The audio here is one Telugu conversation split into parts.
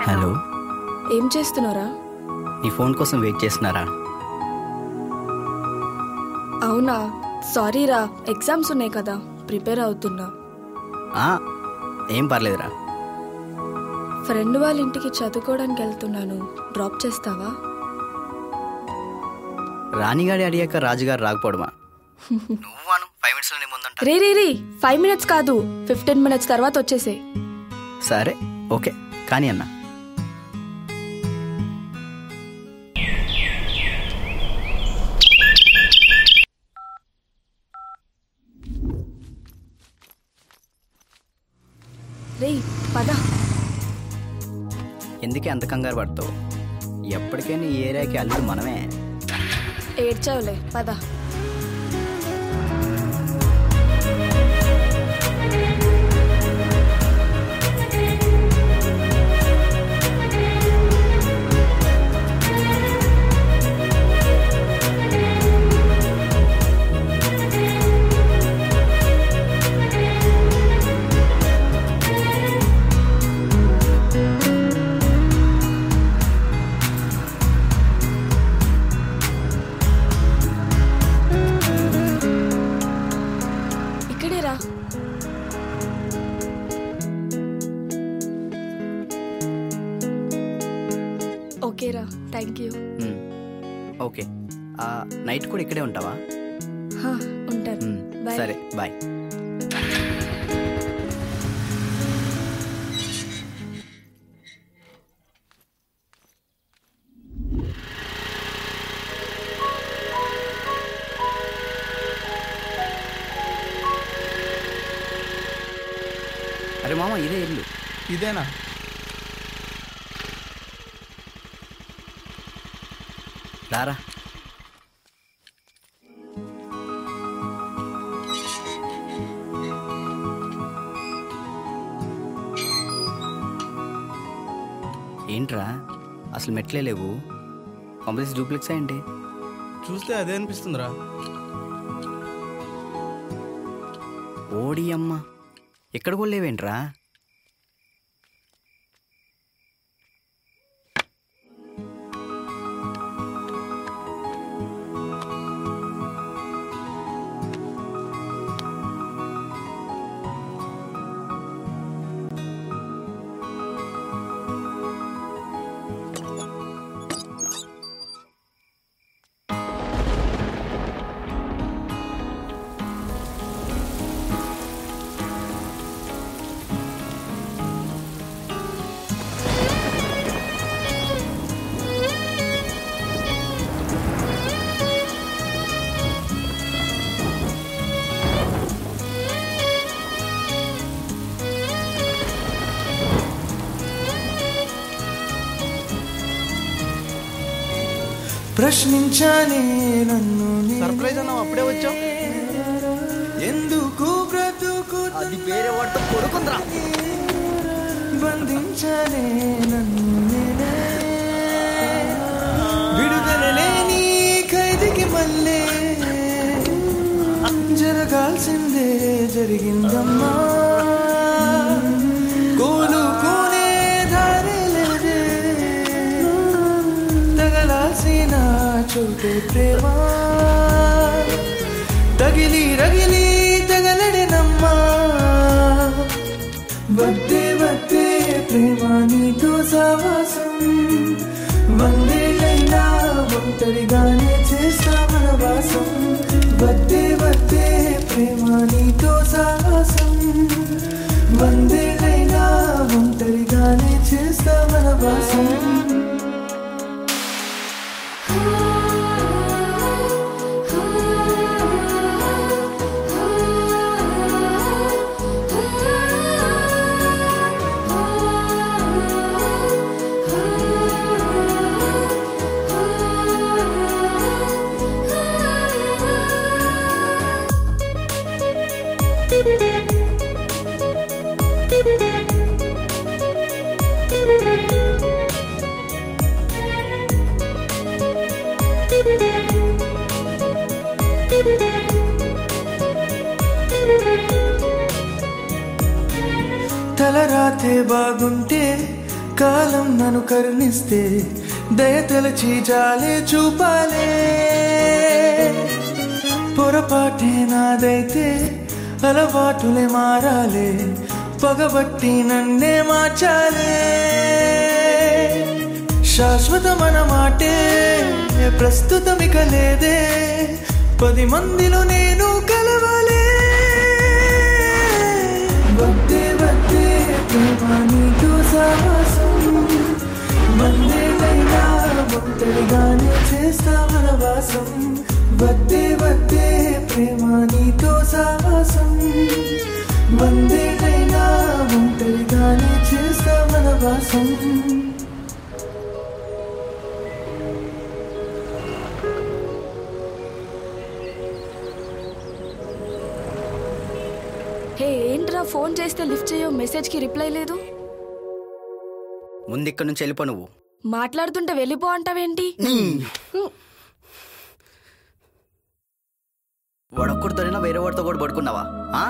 హలో ఏం చేస్తున్నారా నీ ఫోన్ కోసం వెయిట్ చేస్తున్నారా అవునా సారీరా ఎగ్జామ్స్ ఉన్నాయి కదా ప్రిపేర్ అవుతున్నా ఆ, ఏం పర్లేదురా ఫ్రెండ్ వాళ్ళ ఇంటికి చదువుకోవడానికి వెళ్తున్నాను డ్రాప్ చేస్తావా రాణిగాడి అడిగాక రాజుగారు రాకపోవడమా నువ్వు అను ఫైవ్ మినిట్స్లో నీ ముందుంటా రే రే రే ఫైవ్ మినిట్స్ కాదు ఫిఫ్టీన్ మినిట్స్ తర్వాత వచ్చేసే సరే ఓకే కానీ అన్న రే పద ఎందుకే అంత కంగారు పడతావు ఎప్పటికైనా ఈ ఏరియాకి అల్లుడు మనమే ఏడ్చావులే పద ఇక్కడే రా ఓకేరా థ్యాంక్ యూ మ్, ఓకే ఆ, నైట్ కూడా ఇక్కడే ఉంటావా హా, ఉంటాను మ్, బాయ్ సరే బాయ్ అరే మామ ఇదే ఇల్లు ఇదేనా రారా ఏంట్రా అసలు మెట్లే లేవు కంప్లీస్ డూప్లెక్స్ ఏంటి చూస్తే అదే అనిపిస్తుందిరా ఓడి అమ్మ ఎక్కడ కూడా లేవేంట్రా ప్రశ్నించానే నన్ను నే- సర్ప్రైజ్ అన్నావు అప్పుడే వచ్చావు ఎందుకు బ్రతుకు అది వేరే వాడితో కొడుకుందిరా బంధించానే నన్ను నేనే విడుదల లేని ఖైదీకి మళ్ళీ జరగాల్సిందే జరిగిందమ్మా కోలుకునే దారి లేదే తగలాల్సిన చోటే ప్రేమ తగిలి రగిలి తగలడినమ్మా వద్దే వద్దే ప్రేమ నీతో సావాసం వందేళ్ళైనా ఒంటరిగానే చేస్తా మన వాసం వద్దే వద్దే ప్రేమ నీతో సావాసం వందేళ్ళైనా ఒంటరిగానే చేస్తా మన వాసం తలరాతే బాగుంటే కాలం నన్ను కరుణిస్తే దయతలచి జాలే చూపాలే పొరపాటే నాదైతే అలవాటులే మారాలే పగబట్టి నన్నే మార్చాలే శాశ్వతమన మాటే ప్రస్తుతమిక లేదే పది మందిలో నేను కలవాలే వద్దే వద్దే ప్రేమ నీతో సాహసం వందేళ్ళైనా ఒంటరిగానే చేస్తా వనవాసం వద్దే వద్దే ప్రేమ నీతో సాహసం వందేళ్ళైనా ఒంటరిగానే చేస్తా వనవాసం హే ఏంట్రా ఫోన్ చేస్తే లిఫ్ట్ చేయో మెసేజ్కి రిప్లై లేదు ముందు ఇక్కడ నుంచి వెళ్ళిపో నువ్వు మాట్లాడుతుంటే వెళ్ళిపో అంటావేంటి వాడొక్కడితోనైనా వేరే వాడితో కూడా పడుకున్నావా ఆ?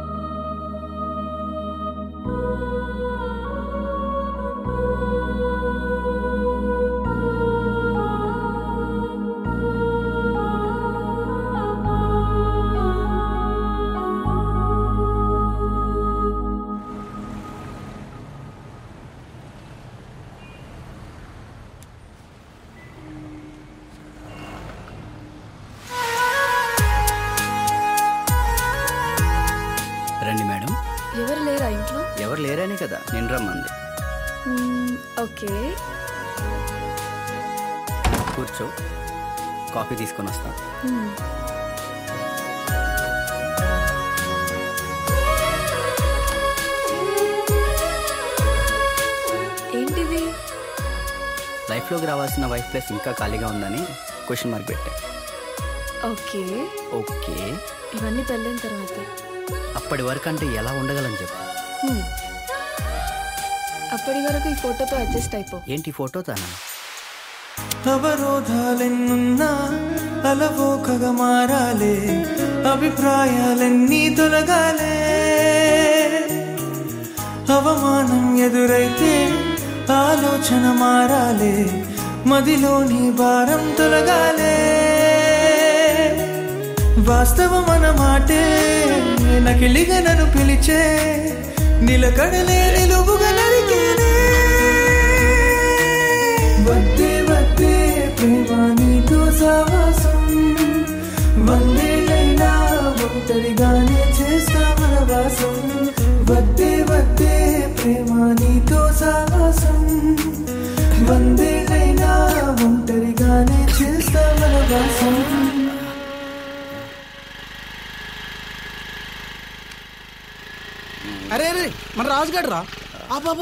రండి మేడం ఎవరు లేరా ఇంట్లో ఎవరు లేరనే కదా నేను రమ్మంది మ్మ్, ఓకే కూర్చో కాఫీ తీసుకొని వస్తా మ్మ్. ఏంటిది లైఫ్లోకి రావాల్సిన వైఫ్ ప్లేస్ ఇంకా ఖాళీగా ఉందని క్వశ్చన్ మార్క్ పెట్టా ఓకే ఓకే ఇవన్నీ పెళ్ళైన తర్వాత అప్పటి వరకు అంటే ఎలా ఉండగలని చెప్పు మ్మ్. అప్పటి వరకు ఈ ఫోటోతో అడ్జస్ట్ అయిపో ఏంటి ఫోటో తానా అవరోధాలెన్నున్నా అలవోకగా మారాలే అభిప్రాయాలన్నీ తొలగాలే అవమానం ఎదురైతే ఆలోచన మారాలే మదిలోని భారం తొలగాలే వాస్తవమన మాటే నకిలిగా నన్ను పిలిచే నిలకడలే నిలువుగా నరికేనే వద్దే వద్దే ప్రేమ నీతో సావాసం వందేళ్ళైనా ఒంటరిగానే చేస్తా వనవాసం వద్దే వద్దే ప్రేమ నీతో సావాసం వందేళ్ళైనా ఒంటరిగానే చేస్తా వనవాసం అరే అరే మన రాజుగాడు రా ఆ బాబు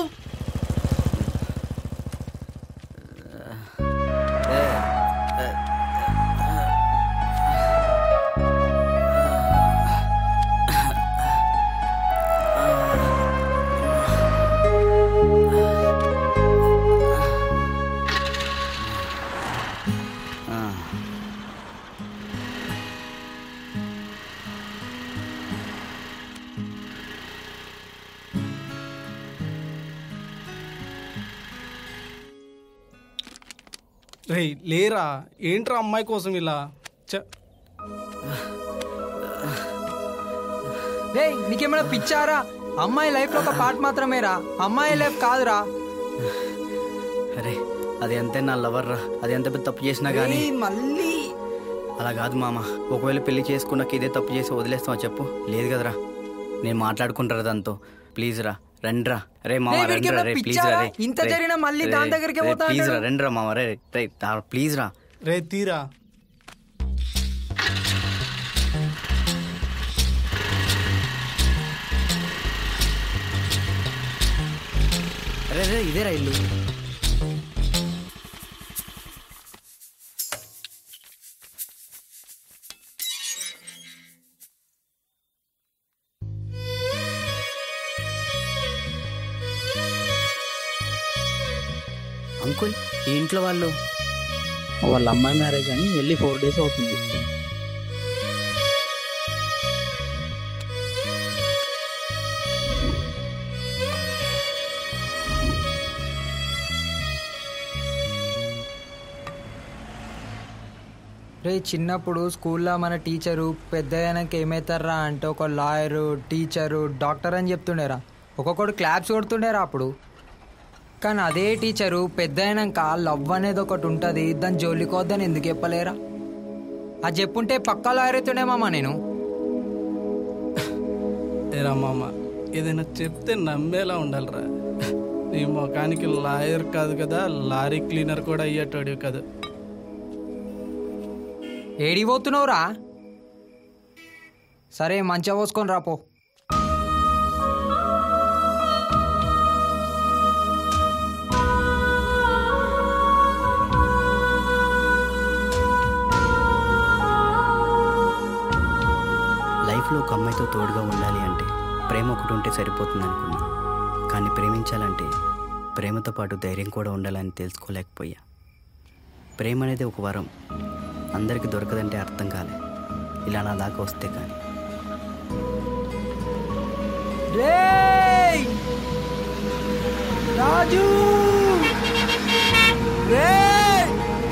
ఆ. రే లేరా ఏంట్రా అమ్మాయి కోసం ఇలా చ రే నీకేమైనా పిచ్చారా అమ్మాయి లైఫ్ లో ఒక పార్ట్ మాత్రమేరా అమ్మాయి లైఫ్ కాదురా అరే అది ఎంత నా లవర్ రా అది ఎంత పెద్ద తప్పు చేసినా కానీ ఏయ్, మళ్ళీ అలా కాదు మామ ఒకవేళ పెళ్లి చేసుకున్నాక ఇదే తప్పు చేసి వదిలేస్తావా చెప్పు లేదు కదరా నేను మాట్లాడుకుంటారా దాంతో ప్లీజ్ రా రండ్రా రే మామ రే, వీడికి రండ్రా ఏమైనా రే ప్లీజ్ రా పిచ్చారా? రే ఇంత రే, జరిగినా మళ్ళీ రే, దాని దగ్గరికే రే, పోతా ప్లీజ్ రా అంటాడు. రండ్రా మామ రే రే దా- ప్లీజ్ రా రే తీరా రే రే ఇదేరా ఇల్లు అంకుల్ ఈ ఇంట్లో వాళ్ళు వాళ్ళ అమ్మాయి మ్యారేజ్ అని వెళ్ళి ఫోర్ డేస్ అవుతుంది రే చిన్నప్పుడు స్కూల్లో మన టీచరు పెద్ద అయినాక ఏమవుతారా అంటే ఒక లాయరు టీచరు డాక్టర్ అని చెప్తుండేరా ఒక్కొక్కడు క్లాప్స్ కొడుతుండేరా అప్పుడు కానీ అదే టీచరు పెద్ద అయినాక లవ్ అనేది ఒకటి ఉంటుంది దాని జోలికోద్దని ఎందుకు చెప్పలేరా అది చెప్పుంటే పక్కా లాయర్ అవుతుండేమమ్మా నేను ఏరా మామ ఏదైనా చెప్తే నమ్మేలా ఉండాలిరా నీ ముఖానికి లాయర్ కాదు కదా లారీ క్లీనర్ కూడా అయ్యేటోడివి కాదు ఏడిపోతున్నావురా సరే మంచిగా పోసుకొని రాపో లైఫ్లో ఒక అమ్మాయితో తోడుగా ఉండాలి అంటే ప్రేమ ఒకటి ఉంటే సరిపోతుంది అనుకున్నా కానీ ప్రేమించాలంటే ప్రేమతో పాటు ధైర్యం కూడా ఉండాలని తెలుసుకోలేకపోయా ప్రేమ అనేది ఒక వరం అందరికీ దొరకదంటే అర్థం కాలే ఇలా నా దాకా వస్తే కానీ రేయ్ రాజు రేయ్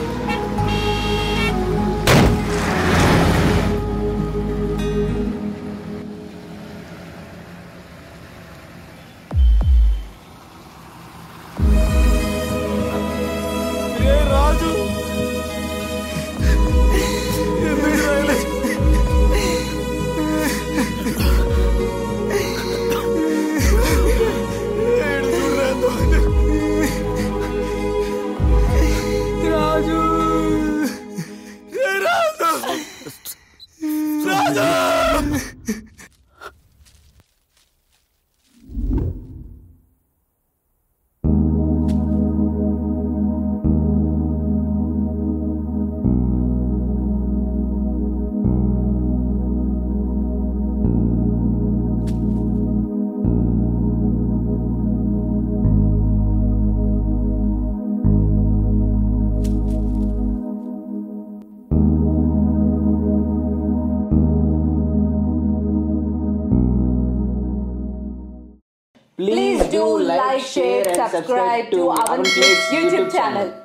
రాజు Please do like, share, subscribe to our YouTube channel.